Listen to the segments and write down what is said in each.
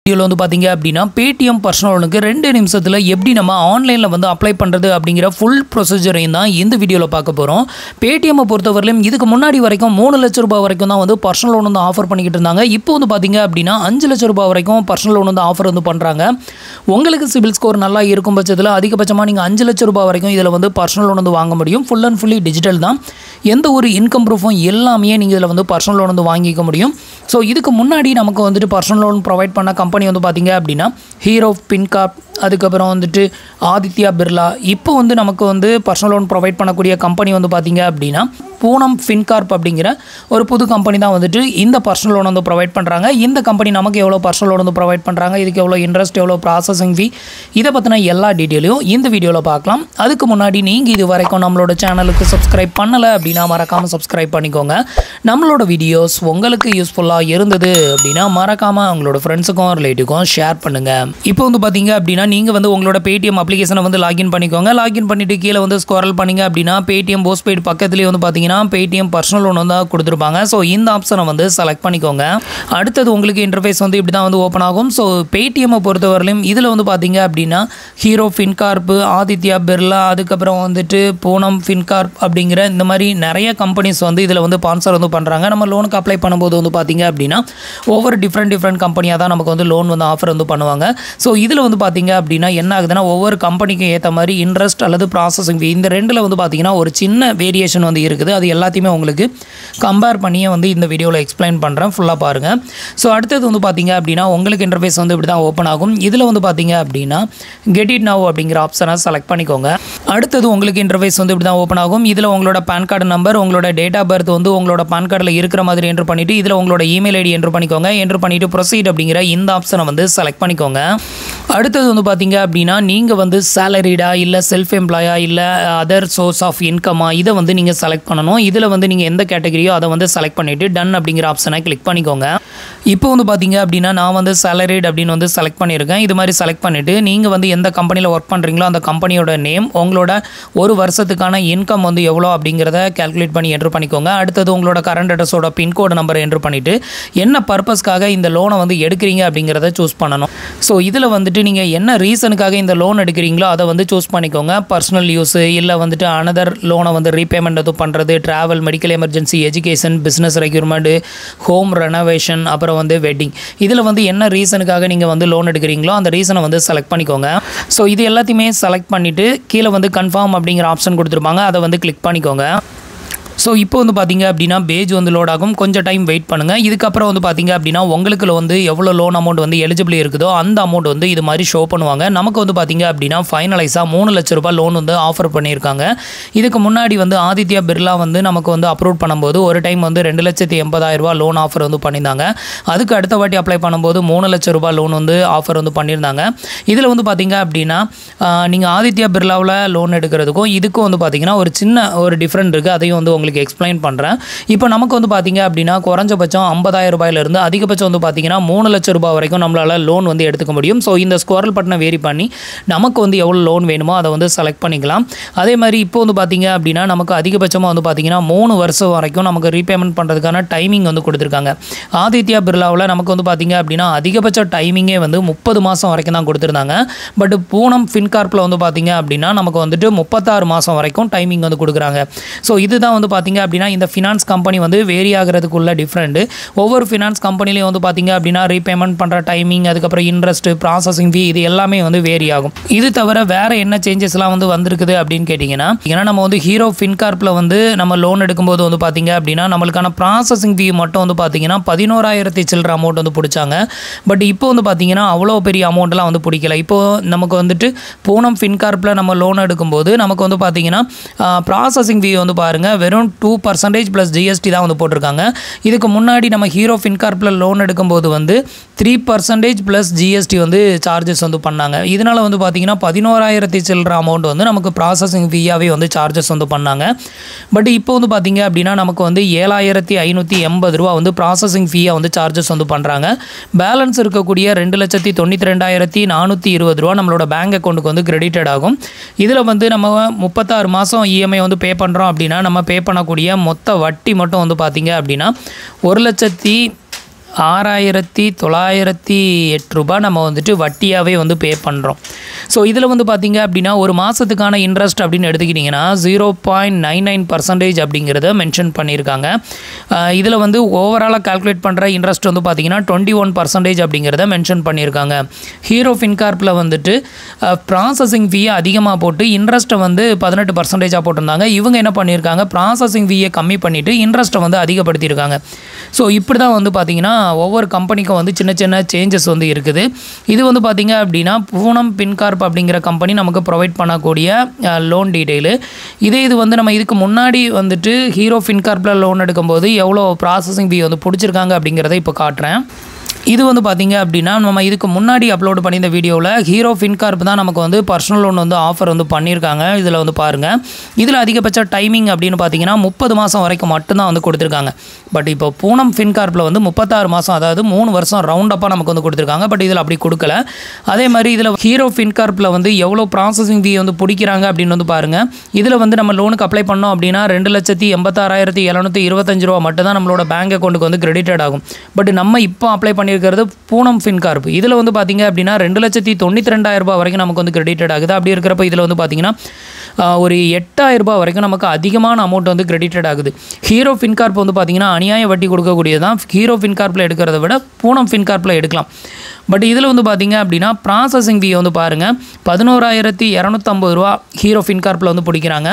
வீடியோவில் வந்து பார்த்தீங்க அப்படின்னா பேடிஎம் பர்சனல் லோனுக்கு ரெண்டு நிமிஷத்தில் எப்படி நம்ம ஆன்லைனில் வந்து அப்ளை பண்ணுறது அப்படிங்கிற ஃபுல் ப்ரொசீஜரையும் தான் இந்த வீடியோவில் பார்க்க போகிறோம் பேடிஎம்மை பொறுத்தவரையிலும் இதுக்கு முன்னாடி வரைக்கும் மூணு லட்ச ரூபாய் வரைக்கும் தான் வந்து பர்சனல் லோன் வந்து ஆஃபர் பண்ணிக்கிட்டு இருந்தாங்க இப்போ வந்து பார்த்தீங்க அப்படின்னா அஞ்சு லட்ச ரூபாய் வரைக்கும் பர்சனல் லோன் வந்து ஆஃபர் வந்து பண்ணுறாங்க உங்களுக்கு சிபில் ஸ்கோர் நல்லா இருக்கும் பட்சத்தில் அதிகபட்சமாக நீங்கள் அஞ்சு லட்ச ரூபாய் வரைக்கும் இதில் வந்து பர்சனல் லோன் வந்து வாங்க முடியும் ஃபுல் அண்ட் ஃபுல்லி டிஜிட்டல் தான் எந்த ஒரு இன்கம் ப்ரூஃபும் எல்லாமே நீங்கள் இதில் வந்து பர்சனல் லோன் வந்து வாங்கிக்க முடியும் ஸோ இதுக்கு முன்னாடி நமக்கு வந்துட்டு பர்சனல் லோன் ப்ரொவைட் பண்ண கம்பெனி வந்து பார்த்தீங்க அப்படின்னா ஹீரோ பின்காப் அதுக்கப்புறம் வந்துட்டு ஆதித்யா பிர்லா இப்போ வந்து நமக்கு வந்து பர்சனல் லோன் ப்ரொவைட் பண்ணக்கூடிய கம்பெனி வந்து பார்த்தீங்க அப்படின்னா பூனம் ஃபின்கார்ப் அப்படிங்கிற ஒரு புது கம்பெனி தான் வந்துட்டு இந்த பர்சனல் லோன் வந்து ப்ரொவைட் பண்ணுறாங்க இந்த கம்பெனி நமக்கு எவ்வளோ பர்சனல் லோன் வந்து ப்ரொவைட் பண்ணுறாங்க இதுக்கு எவ்வளோ இன்ட்ரெஸ்ட் எவ்வளோ ப்ராசஸிங் ஃபீ இதை பற்றின எல்லா டீட்டெயிலையும் இந்த வீடியோவில் பார்க்கலாம் அதுக்கு முன்னாடி நீங்கள் இது வரைக்கும் நம்மளோட சேனலுக்கு சப்ஸ்கிரைப் பண்ணலை அப்படின்னா மறக்காமல் சப்ஸ்கிரைப் பண்ணிக்கோங்க நம்மளோட வீடியோஸ் உங்களுக்கு யூஸ்ஃபுல்லாக இருந்தது அப்படின்னா மறக்காமல் உங்களோட ஃப்ரெண்ட்ஸுக்கும் ரிலேட்டிவ்க்கும் ஷேர் பண்ணுங்கள் இப்போ வந்து பார்த்தீங்க அப்படின்னா நீங்கள் வந்து உங்களோட பேடிஎம் அப்ளிகேஷனை வந்து லாகின் பண்ணிக்கோங்க லாகின் பண்ணிவிட்டு கீழே வந்து ஸ்கோரல் பண்ணீங்க அப்படின்னா பேடிஎம் போஸ்ட்பெய்ட் பக்கத்துலேயே வந்து பார்த்தீங்கன்னா பேடிஎம் பர்சனல் லோன் வந்து கொடுத்துருப்பாங்க ஸோ இந்த ஆப்ஷனை வந்து செலக்ட் பண்ணிக்கோங்க அடுத்தது உங்களுக்கு இன்டர்ஃபேஸ் வந்து இப்படி தான் வந்து ஓப்பன் ஆகும் ஸோ பேடிஎம்மை பொறுத்தவரையிலும் இதில் வந்து பார்த்தீங்க அப்படின்னா ஹீரோ ஃபின்கார்ப்பு ஆதித்யா பிர்லா அதுக்கப்புறம் வந்துட்டு பூனம் ஃபின்கார்ப் அப்படிங்கிற இந்த மாதிரி நிறைய கம்பெனிஸ் வந்து இதில் வந்து ஸ்பான்சர் வந்து பண்ணுறாங்க நம்ம லோனுக்கு அப்ளை பண்ணும்போது வந்து பார்த்தீங்க அப்படின்னா ஒவ்வொரு டிஃப்ரெண்ட் டிஃப்ரெண்ட் கம்பெனியாக தான் நமக்கு வந்து லோன் வந்து ஆஃபர் வந்து பண்ணுவாங்க ஸோ இதில் வந்து பார்த்தீங்க அப்படின்னா என்ன ஆகுதுன்னா ஒவ்வொரு கம்பெனிக்கும் ஏற்ற மாதிரி இன்ட்ரெஸ்ட் அல்லது ப்ராசஸிங் ஃபீ இந்த ரெண்டில் வந்து பார்த்தீங்கன்னா ஒரு சின்ன வேரியேஷன் வந்து இருக்குது அது எல்லாத்தையுமே உங்களுக்கு கம்பேர் பண்ணியே வந்து இந்த வீடியோவில் எக்ஸ்பிளைன் பண்ணுறேன் ஃபுல்லாக பாருங்கள் ஸோ அடுத்தது வந்து பார்த்தீங்க அப்படின்னா உங்களுக்கு இன்டர்ஃபேஸ் வந்து இப்படி தான் ஓப்பன் ஆகும் இதில் வந்து பார்த்தீங்க அப்படின்னா கெட் இட் நவ் அப்படிங்கிற ஆப்ஷனை செலக்ட் பண்ணிக்கோங்க அடுத்தது உங்களுக்கு இன்டர்ஃபேஸ் வந்து இப்படி தான் ஓப்பன் ஆகும் இதில் உங்களோட பேன் கார்டு நம்பர் உங்களோட டேட் ஆஃப் பர்த் வந்து உங்களோட பேன் கார்டில் இருக்கிற மாதிரி என்ட்ரு பண்ணிவிட்டு இதில் உங்களோட இமெயில் ஐடி என்ட்ரு பண்ணிக்கோங்க என்ட்ரு பண்ணிவிட்டு ப்ரொசீட் அப்படிங்கிற இந்த ஆப்ஷனை வந்து செலக்ட் பண்ணிக்கோங்க அடுத்தது வந்து பார்த்தீங்க அப்படின்னா நீங்கள் வந்து சேலரிடா இல்லை செல்ஃப் எம்ப்ளாயா இல்லை அதர் சோர்ஸ் ஆஃப் இன்கமா இதை வந்து நீங்கள் செலக்ட் பண்ணணும் இதில் வந்து நீங்கள் எந்த கேட்டகரியோ அதை வந்து செலக்ட் பண்ணிவிட்டு டன் அப்படிங்கிற ஆப்ஷனை கிளிக் பண்ணிக்கோங்க இப்போ வந்து பார்த்தீங்க அப்படின்னா நான் வந்து சேலரிட் அப்படின்னு வந்து செலக்ட் பண்ணியிருக்கேன் இது மாதிரி செலக்ட் பண்ணிவிட்டு நீங்கள் வந்து எந்த கம்பெனியில் ஒர்க் பண்ணுறீங்களோ அந்த கம்பெனியோட நேம் உங்களோட ஒரு வருஷத்துக்கான இன்கம் வந்து எவ்வளோ அப்படிங்கிறத கேல்குலேட் பண்ணி என்ட்ரு பண்ணிக்கோங்க அடுத்தது உங்களோட கரண்ட் அட்ரஸோட பின்கோடு நம்பர் என்ட்ரு பண்ணிவிட்டு என்ன பர்பஸ்க்காக இந்த லோனை வந்து எடுக்கிறீங்க அப்படிங்கிறத சூஸ் பண்ணணும் ஸோ இதில் வந்துட்டு நீங்கள் என்ன ரீசனுக்காக இந்த லோன் எடுக்கிறீங்களோ அதை வந்து சூஸ் பண்ணிக்கோங்க பர்சனல் யூஸு இல்லை வந்துட்டு அனதர் லோனை வந்து ரீபேமெண்ட் எதுவும் பண்ணுறது travel medical emergency education business requirement home renovation அப்புறம் வந்து வெட்டிங் இதில் வந்து என்ன ரீசனுக்காக நீங்கள் வந்து லோன் எடுக்கிறீங்களோ அந்த ரீசனை வந்து செலக்ட் பண்ணிக்கோங்க ஸோ இது எல்லாத்தையுமே செலக்ட் பண்ணிவிட்டு கீழே வந்து கன்ஃபார்ம் அப்படிங்கிற ஆப்ஷன் கொடுத்துருப்பாங்க அதை வந்து கிளிக் பண்ணிக்கோங்க ஸோ இப்போ வந்து பார்த்தீங்க அப்படின்னா பேஜ் வந்து லோட் ஆகும் கொஞ்சம் டைம் வெயிட் பண்ணுங்கள் இதுக்கப்புறம் வந்து பார்த்தீங்க அப்படின்னா உங்களுக்கு வந்து எவ்வளோ லோன் அமௌண்ட் வந்து எலிஜிபிள் இருக்குதோ அந்த அமௌண்ட் வந்து இது மாதிரி ஷோ பண்ணுவாங்க நமக்கு வந்து பார்த்தீங்க அப்படின்னா ஃபைனலைஸாக மூணு லட்ச ரூபாய் லோன் வந்து ஆஃபர் பண்ணியிருக்காங்க இதுக்கு முன்னாடி வந்து ஆதித்யா பிர்லா வந்து நமக்கு வந்து அப்ரூவ் பண்ணும்போது ஒரு டைம் வந்து ரெண்டு லட்சத்தி எண்பதாயிரம் ரூபாய் லோன் ஆஃபர் வந்து பண்ணியிருந்தாங்க அதுக்கு அடுத்த வாட்டி அப்ளை பண்ணும்போது மூணு லட்ச ரூபாய் லோன் வந்து ஆஃபர் வந்து பண்ணியிருந்தாங்க இதில் வந்து பார்த்தீங்க அப்படின்னா நீங்கள் ஆதித்யா பிர்லாவில் லோன் எடுக்கிறதுக்கும் இதுக்கும் வந்து பார்த்தீங்கன்னா ஒரு சின்ன ஒரு டிஃப்ரெண்ட் இருக்குது அதையும் வந்து உங்களுக்கு எக்ஸ்பிளைன் பண்ணுறேன் இப்போ நமக்கு வந்து பார்த்தீங்க அப்படின்னா குறைஞ்சபட்சம் ஐம்பதாயிரம் ரூபாயிலிருந்து அதிகபட்சம் வந்து பார்த்தீங்கன்னா மூணு லட்சம் ரூபாய் வரைக்கும் நம்மளால் லோன் வந்து எடுத்துக்க முடியும் ஸோ இந்த ஸ்கோரல் பட்டனை வேரி பண்ணி நமக்கு வந்து எவ்வளோ லோன் வேணுமோ அதை வந்து செலக்ட் பண்ணிக்கலாம் அதே மாதிரி இப்போ வந்து பார்த்தீங்க அப்படின்னா நமக்கு அதிகபட்சமாக வந்து பார்த்தீங்கன்னா மூணு வருஷம் வரைக்கும் நமக்கு ரீபேமெண்ட் பண்ணுறதுக்கான டைமிங் வந்து கொடுத்துருக்காங்க ஆதித்யா பிர்லாவில் நமக்கு வந்து பார்த்தீங்க அப்படின்னா அதிகபட்ச டைமிங்கே வந்து முப்பது மாதம் வரைக்கும் தான் கொடுத்துருந்தாங்க பட் பூனம் ஃபின்கார்ப்பில் வந்து பார்த்தீங்க அப்படின்னா நமக்கு வந்துட்டு முப்பத்தாறு மாதம் வரைக்கும் டைமிங் வந்து கொடுக்குறாங்க ஸோ இதுதான் வந்து பார்த்தீங்க அப்படின்னா இந்த ஃபினான்ஸ் கம்பெனி வந்து வேரி ஆகிறதுக்குள்ள டிஃப்ரெண்ட் ஒவ்வொரு ஃபினான்ஸ் கம்பெனிலையும் வந்து பார்த்தீங்க அப்படின்னா ரீபேமெண்ட் பண்ணுற டைமிங் அதுக்கப்புறம் இன்ட்ரெஸ்ட் ப்ராசஸிங் ஃபீ இது எல்லாமே வந்து வேரி ஆகும் இது தவிர வேறு என்ன சேஞ்சஸ்லாம் வந்து வந்திருக்குது அப்படின்னு கேட்டிங்கன்னா ஏன்னா நம்ம வந்து ஹீரோ ஃபின்கார்ப்பில் வந்து நம்ம லோன் எடுக்கும்போது வந்து பார்த்தீங்க அப்படின்னா நம்மளுக்கான ப்ராசஸிங் ஃபீ மட்டும் வந்து பார்த்தீங்கன்னா பதினோராயிரத்தி சில்லற அமௌண்ட் வந்து பிடிச்சாங்க பட் இப்போ வந்து பார்த்தீங்கன்னா அவ்வளோ பெரிய அமௌண்ட்லாம் வந்து பிடிக்கல இப்போது நமக்கு வந்துட்டு பூனம் ஃபின்கார்ப்பில் நம்ம லோன் எடுக்கும்போது நமக்கு வந்து பார்த்தீங்கன்னா ப்ராசஸிங் ஃபீ வந்து பாருங்கள் வெறும் டூ பர்சன்டேஜ் ப்ளஸ் ஜிஎஸ்டி தான் வந்து போட்டிருக்காங்க இதுக்கு முன்னாடி நம்ம ஹீரோ ஃபின்கார்ப்பில் லோன் எடுக்கும்போது வந்து த்ரீ பர்சன்டேஜ் ப்ளஸ் ஜிஎஸ்டி வந்து சார்ஜஸ் வந்து பண்ணாங்க இதனால் வந்து பார்த்தீங்கன்னா பதினோராயிரத்தி சில்லற அமௌண்ட் வந்து நமக்கு ப்ராசஸிங் ஃபீயாகவே வந்து சார்ஜஸ் வந்து பண்ணாங்க பட் இப்போ வந்து பார்த்தீங்க அப்படின்னா நமக்கு வந்து ஏழாயிரத்தி ஐநூற்றி எண்பது ரூபா வந்து ப்ராசஸிங் ஃபீயாக வந்து சார்ஜஸ் வந்து பண்ணுறாங்க பேலன்ஸ் இருக்கக்கூடிய ரெண்டு லட்சத்தி தொண்ணூற்றி ரெண்டாயிரத்தி நானூற்றி இருபது ரூபா நம்மளோட பேங்க் அக்கௌண்ட்டுக்கு வந்து கிரெடிட்டட் ஆகும் இதில் வந்து நம்ம முப்பத்தாறு மாதம் இஎம்ஐ வந்து பே பண்ணுறோம் அப்படின்னா நம்ம பே பண்ணக்கூடிய மொத்த வட்டி மட்டும் வந்து பார்த்தீங்க அப்படின்னா ஒரு லட்சத்தி ஆறாயிரத்தி தொள்ளாயிரத்தி எட்டு ரூபாய் நம்ம வந்துட்டு வட்டியாகவே வந்து பே பண்ணுறோம் ஸோ இதில் வந்து பார்த்தீங்க அப்படின்னா ஒரு மாதத்துக்கான இன்ட்ரெஸ்ட் அப்படின்னு எடுத்துக்கிட்டிங்கன்னா zero point nine nine percentage அப்படிங்கிறத மென்ஷன் பண்ணியிருக்காங்க இதில் வந்து ஓவராலாக கால்குலேட் பண்ணுற இன்ட்ரெஸ்ட் வந்து பார்த்தீங்கன்னா டுவெண்ட்டி ஒன் பர்சன்டேஜ் அப்படிங்கிறத மென்ஷன் பண்ணியிருக்காங்க ஹீரோ ஃபின்கார்ப்பில் வந்துட்டு ப்ராசஸிங் ஃபீயை அதிகமாக போட்டு இன்ட்ரெஸ்ட்டை வந்து பதினெட்டு பர்சன்டேஜாக போட்டிருந்தாங்க இவங்க என்ன பண்ணியிருக்காங்க ப்ராசஸிங் ஃபீயை கம்மி பண்ணிவிட்டு இன்ட்ரெஸ்ட்டை வந்து அதிகப்படுத்தியிருக்காங்க ஸோ இப்படி தான் வந்து பார்த்திங்கன்னா ஒவ்வொரு கம்பெனிக்கும் வந்து சின்ன சின்ன சேஞ்சஸ் வந்து இருக்குது இது வந்து பார்த்திங்க அப்படின்னா பூனம் பின்கார்ப் அப்படிங்கிற கம்பெனி நமக்கு ப்ரொவைட் பண்ணக்கூடிய லோன் டீட்டெயிலு இதே இது வந்து நம்ம இதுக்கு முன்னாடி வந்துட்டு ஹீரோ ஃபின்கார்ப்பில் லோன் எடுக்கும்போது எவ்வளோ ப்ராசஸிங் ஃபீ வந்து பிடிச்சிருக்காங்க அப்படிங்கிறத இப்போ காட்டுறேன் இது வந்து பார்த்தீங்க அப்படின்னா நம்ம இதுக்கு முன்னாடி அப்லோட் பண்ணியிருந்த வீடியோவில் ஹீரோ ஃபின்கார்ப் தான் நமக்கு வந்து பர்சனல் லோன் வந்து ஆஃபர் வந்து பண்ணியிருக்காங்க இதில் வந்து பாருங்கள் இதில் அதிகபட்ச டைமிங் அப்படின்னு பார்த்தீங்கன்னா முப்பது மாதம் வரைக்கும் மட்டும்தான் வந்து கொடுத்துருக்காங்க பட் இப்போ பூனம் ஃபின்கார்ப்பில் வந்து முப்பத்தாறு மாதம் அதாவது மூணு வருஷம் ரவுண்ட் அப்பாக நமக்கு வந்து கொடுத்துருக்காங்க பட் இதில் அப்படி கொடுக்கல அதே மாதிரி இதில் ஹீரோ ஃபின்கார்ப்பில் வந்து எவ்வளோ ப்ராசஸிங் ஃபீ வந்து பிடிக்கிறாங்க அப்படின்னு வந்து பாருங்கள் இதில் வந்து நம்ம லோனுக்கு அப்ளை பண்ணோம் அப்படின்னா ரெண்டு லட்சத்தி எண்பத்தாறாயிரத்தி எழுநூற்றி இருபத்தஞ்சு ரூபா மட்டும் தான் நம்மளோட பேங்க் அக்கௌண்ட்டுக்கு வந்து கிரெடிட்டட் ஆகும் பட் நம்ம இப்போ அப்ளை பண்ணியிருக்கிறது பூனம் ஃபின்கார்ப் இதில் வந்து பார்த்தீங்க அப்படின்னா ரெண்டு லட்சத்தி தொண்ணூற்றி ரெண்டாயிரம் ரூபாய் வரைக்கும் நமக்கு வந்து கிரெடிட்டட் ஆகுது அப்படி இருக்கிறப்ப இதில் வந்து பார்த்தீங்கன்னா ஆஹ், ஒரு எட்டாயிரம் ரூபாய் வரைக்கும் நமக்கு அதிகமான அமௌண்ட் வந்து கிரெடிட்டட் ஆகுது ஹீரோ ஃபின்கார்ப் வந்து பார்த்தீங்கன்னா அநியாய வட்டி கொடுக்கக்கூடியது தான் ஹீரோ ஃபின்கார்ப்பில் எடுக்கிறத விட பூனம் ஃபின்கார்ப்பில் எடுக்கலாம் பட் இதில் வந்து பார்த்தீங்க அப்படின்னா ப்ராசஸிங் ஃபீ வந்து பாருங்கள் பதினோராயிரத்தி இரநூத்தம்பது ரூபா ஹீரோ ஃபின்கார்ப்பில் வந்து பிடிக்கிறாங்க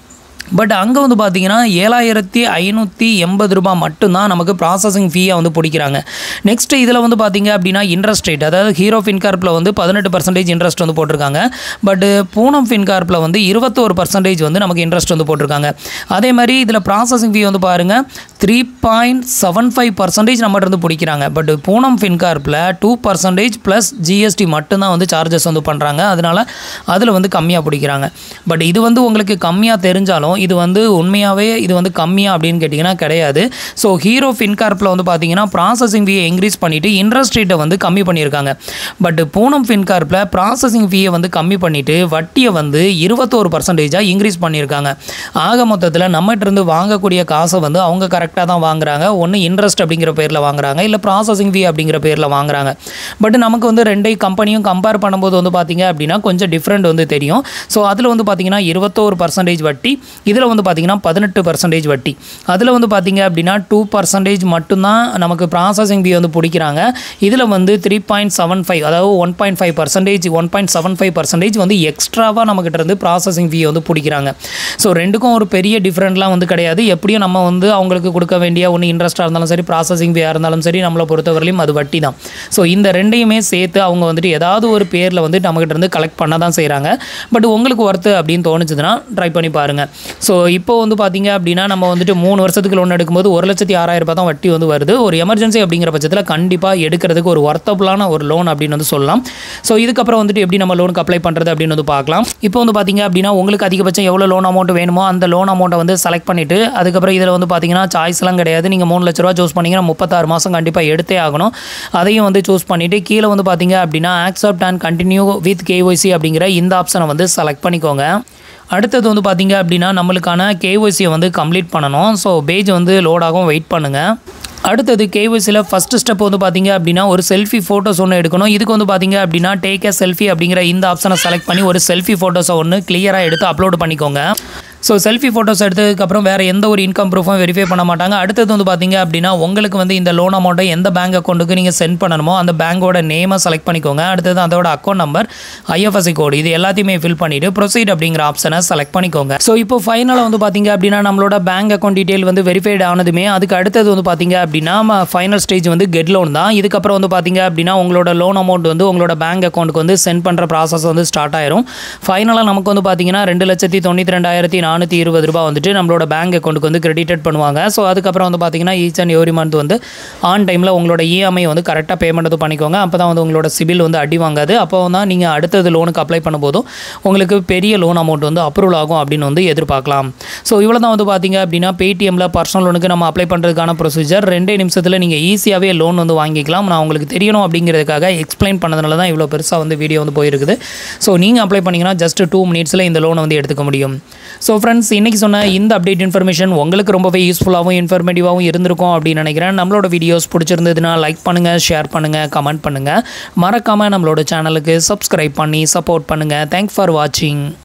பட் அங்கே வந்து பார்த்தீங்கன்னா ஏழாயிரத்தி ஐநூற்றி எண்பது ரூபாய் மட்டும்தான் நமக்கு ப்ராசஸிங் ஃபீயை வந்து பிடிக்கிறாங்க நெக்ஸ்ட் இதில் வந்து பார்த்தீங்க அப்படின்னா இன்ட்ரெஸ்ட் ரேட் அதாவது ஹீரோ ஃபின்கார்ப்பில் வந்து பதினெட்டு பர்சன்டேஜ் இன்ட்ரெஸ்ட் வந்து போட்டிருக்காங்க பட் பூனம் ஃபின்கார்ப்பில் வந்து இருபத்தோரு பர்சன்டேஜ் வந்து நமக்கு இன்ட்ரெஸ்ட் வந்து போட்டிருக்காங்க அதே மாதிரி இதில் ப்ராசஸிங் ஃபீ வந்து பாருங்கள் three point seven five percentage நம்மகிட்ட இருந்து பிடிக்கிறாங்க பட் பூனம் ஃபின்கார்ப்பில் டூ பர்சன்டேஜ் ப்ளஸ் ஜிஎஸ்டி மட்டும்தான் வந்து சார்ஜஸ் வந்து பண்ணுறாங்க அதனால் அதில் வந்து கம்மியாக பிடிக்கிறாங்க பட் இது வந்து உங்களுக்கு கம்மியாக தெரிஞ்சாலும் இது வந்து உண்மையாகவே இது வந்து கம்மியாக அப்படின்னு கேட்டிங்கன்னா கிடையாது ஸோ ஹீரோ ஃபின்கார்ப்பில் வந்து பார்த்தீங்கன்னா ப்ராசஸிங் ஃபீயை இன்க்ரீஸ் பண்ணிவிட்டு இன்ட்ரெஸ்ட் ரேட்டை வந்து கம்மி பண்ணியிருக்காங்க பட் பூனம் ஃபின்கார்ப்பில் ப்ராசஸிங் ஃபீயை வந்து கம்மி பண்ணிவிட்டு வட்டியை வந்து இருபத்தோரு பர்சன்டேஜாக இன்க்ரீஸ் பண்ணியிருக்காங்க ஆக மொத்தத்தில் நம்மகிட்ட இருந்து வாங்கக்கூடிய காசை வந்து அவங்க கரெக்டாக தான் வாங்குறாங்க ஒன்று இன்ட்ரெஸ்ட் அப்படிங்கிற பேரில் வாங்குறாங்க இல்லை ப்ராசஸிங் ஃபீ அப்படிங்கிற பேரில் வாங்குறாங்க பட் நமக்கு வந்து ரெண்டை கம்பெனியும் கம்பேர் பண்ணும்போது வந்து பார்த்தீங்க அப்படின்னா கொஞ்சம் டிஃப்ரெண்ட் வந்து தெரியும் ஸோ அதில் வந்து பார்த்தீங்கன்னா இருபத்தோரு பர்சன்டேஜ் வட்டி இதில் வந்து பார்த்தீங்கன்னா பதினெட்டு பர்சன்டேஜ் வட்டி அதில் வந்து பார்த்தீங்க அப்படின்னா டூ பர்சன்டேஜ் மட்டும்தான் நமக்கு ப்ராசஸிங் ஃபீ வந்து பிடிக்கிறாங்க இதில் வந்து த்ரீ பாயிண்ட் செவன் ஃபைவ் அதாவது one point five percentage one point seven five percentage வந்து எக்ஸ்ட்ராவாக நம்மக்கிட்ட இருந்து ப்ராசஸிங் ஃபீ வந்து பிடிக்கிறாங்க ஸோ ரெண்டுக்கும் ஒரு பெரிய டிஃப்ரெண்ட்லாம் வந்து கிடையாது எப்படியும் நம்ம வந்து அவங்களுக்கு கொடுக்க வேண்டிய ஒன்று இன்ட்ரெஸ்ட்டாக இருந்தாலும் சரி ப்ராசஸிங் ஃபீயாக இருந்தாலும் சரி நம்மளை பொறுத்தவரையிலும் அது வட்டி தான் ஸோ இந்த ரெண்டையுமே சேர்த்து அவங்க வந்துட்டு ஏதாவது ஒரு பேரில் வந்து நம்மக்கிட்ட இருந்து கலெக்ட் பண்ண தான் செய்கிறாங்க பட் உங்களுக்கு ஒர்த்து அப்படின்னு தோணுச்சுன்னா ட்ரை பண்ணி பாருங்கள் ஸோ இப்போ வந்து பார்த்தீங்க அப்படின்னா நம்ம வந்துட்டு மூணு வருஷத்துக்கு லோன் எடுக்கும்போது ஒரு லட்சத்தி ஆறாயிரம் ரூபாய் தான் வட்டி வந்து வருது ஒரு எமர்ஜென்சி அப்படிங்கிற பட்சத்தில் கண்டிப்பாக எடுக்கிறதுக்கு ஒரு ஒர்த்தபுளான ஒரு லோன் அப்படின்னு வந்து சொல்லலாம் ஸோ இதுக்கப்புறம் வந்துட்டு எப்படி நம்ம லோனுக்கு அப்ளை பண்ணுறது அப்படின்னு வந்து பார்க்கலாம் இப்போ வந்து பார்த்தீங்க அப்படின்னா உங்களுக்கு அதிகபட்சம் எவ்வளோ லோன் அமௌண்ட் வேணுமோ அந்த லோன் அமௌண்ட்டை வந்து செலக்ட் பண்ணிவிட்டு அதுக்கப்புறம் இதில் வந்து பார்த்தீங்கன்னா சாய்ஸ்லாம் கிடையாது நீங்கள் மூணு லட்ச ரூபா சூஸ் பண்ணிங்கன்னா முப்பத்தாறு மாதம் கண்டிப்பாக எடுத்தே ஆகணும் அதையும் வந்து சூஸ் பண்ணிவிட்டு கீழே வந்து பார்த்தீங்க அப்படின்னா accept and continue with KYC அப்படிங்கிற இந்த ஆப்ஷனை வந்து செலக்ட் பண்ணிக்கோங்க அடுத்தது வந்து பார்த்தீங்க அப்படின்னா நம்மளுக்கான கேஒய்சியை வந்து கம்ப்ளீட் பண்ணணும் ஸோ பேஜ் வந்து லோடாகும் வெயிட் பண்ணுங்கள் அடுத்தது கேஒய்சியில் ஃபஸ்ட்டு ஸ்டெப் வந்து பார்த்தீங்க அப்படின்னா ஒரு செல்ஃபி ஃபோட்டோஸ் ஒன்று எடுக்கணும் இதுக்கு வந்து பார்த்தீங்க அப்படின்னா டேக் ஏ செல்ஃபி அப்படிங்கிற இந்த ஆப்ஷனை செலக்ட் பண்ணி ஒரு செல்ஃபி ஃபோட்டோஸை ஒன்று கிளியராக எடுத்து அப்லோட் பண்ணிக்கோங்க ஸோ செல்ஃபி ஃபோட்டோஸ் எடுத்ததுக்கப்புறம் வேறு எந்த ஒரு இன்கம் ப்ரூஃபும் வெரிஃபை பண்ண மாட்டாங்க அடுத்தது வந்து பார்த்தீங்க அப்படின்னா உங்களுக்கு வந்து இந்த லோன் அமௌண்ட்டை எந்த பேங்க் அக்கௌண்ட்டுக்கு நீங்கள் சென்ட் பண்ணணுமோ அந்த பேங்கோட நேமை செலக்ட் பண்ணிக்கோங்க அடுத்தது அதோட அக்கௌண்ட் நம்பர் ஐஎஃப்எஸ்சி கோடு இது எல்லாத்தையுமே ஃபில் பண்ணிவிட்டு ப்ரொசீட் அப்படிங்கிற ஆப்ஷனை செலக்ட் பண்ணிக்கோங்க ஸோ இப்போ ஃபைனலாக வந்து பார்த்தீங்க அப்படின்னா நம்மளோட பேங்க் அக்கௌண்ட் டீட்டெயில் வந்து வெரிஃபைட் ஆனதுமே அதுக்கு அடுத்தது வந்து பார்த்தீங்க அப்படின்னா ஃபைனல் ஸ்டேஜ் வந்து கெட் லோன் தான் இதுக்கப்புறம் வந்து பார்த்தீங்க அப்படின்னா உங்களோட லோன் அமௌண்ட் வந்து உங்களோட பேங்க் அக்கௌண்ட்டுக்கு வந்து சென்ட் பண்ணுற ப்ராசஸ் வந்து ஸ்டார்ட் ஆயிரும் ஃபைனலாக நமக்கு வந்து பார்த்தீங்கன்னா ரெண்டு லட்சத்தி தொண்ணூற்றி ரெண்டாயிரத்தி நானூற்றி இருபது ரூபாய் வந்துட்டு நம்மளோட பேங்க் அக்கௌண்ட்டுக்கு வந்து கிரெடிட்டட் பண்ணுவாங்க ஸோ அதுக்கப்புறம் வந்து பார்த்தீங்கன்னா ஈச் அண்ட் எவ்ரி மந்த் வந்து ஆன் டைமில் உங்களோட இஎம்ஐ வந்து கரெக்டாக பேமெண்ட் வந்து பண்ணிக்கோங்க அப்போ தான் வந்து உங்களோட சிபில் வந்து அடி வாங்காது அப்போ தான் நீங்கள் அடுத்தது லோனுக்கு அப்ளை பண்ணும்போதும் உங்களுக்கு பெரிய லோன் அமௌண்ட் வந்து அப்ரூவல் ஆகும் அப்படின்னு வந்து எதிர்பார்க்கலாம் ஸோ இவ்வளோ தான் வந்து பார்த்தீங்க அப்படின்னா பேடிஎம்மில் பர்சனல் லோனுக்கு நம்ம அப்ளை பண்ணுறதுக்கான ப்ரொசீஜர் ரெண்டே நிமிஷத்தில் நீங்கள் ஈஸியாகவே லோன் வந்து வாங்கிக்கலாம் நான் உங்களுக்கு தெரியணும் அப்படிங்கிறதுக்காக எக்ஸ்பிளைன் பண்ணதுனால தான் இவ்வளோ பெருசாக வந்து வீடியோ வந்து போயிருக்குது ஸோ நீங்கள் அப்ளை பண்ணிங்கன்னா ஜஸ்ட் டூ மினிட்ஸில் இந்த லோனை வந்து எடுத்துக்க முடியும் ஸோ ஃப்ரெண்ட்ஸ் இன்றைக்கி சொன்ன இந்த அப்டேட் இன்ஃபர்மேஷன் உங்களுக்கு ரொம்பவே யூஸ்ஃபுல்லாகவும் இன்ஃபர்மேட்டிவாகவும் இருந்திருக்கும் அப்படின்னு நினைக்கிறேன் நம்மளோட வீடியோஸ் பிடிச்சிருந்ததுன்னா லைக் பண்ணுங்கள் ஷேர் பண்ணுங்கள் கமெண்ட் பண்ணுங்கள் மறக்காமல் நம்மளோட சேனலுக்கு சப்ஸ்கிரைப் பண்ணி சப்போர்ட் பண்ணுங்கள் தேங்க்ஸ் ஃபார் வாட்சிங்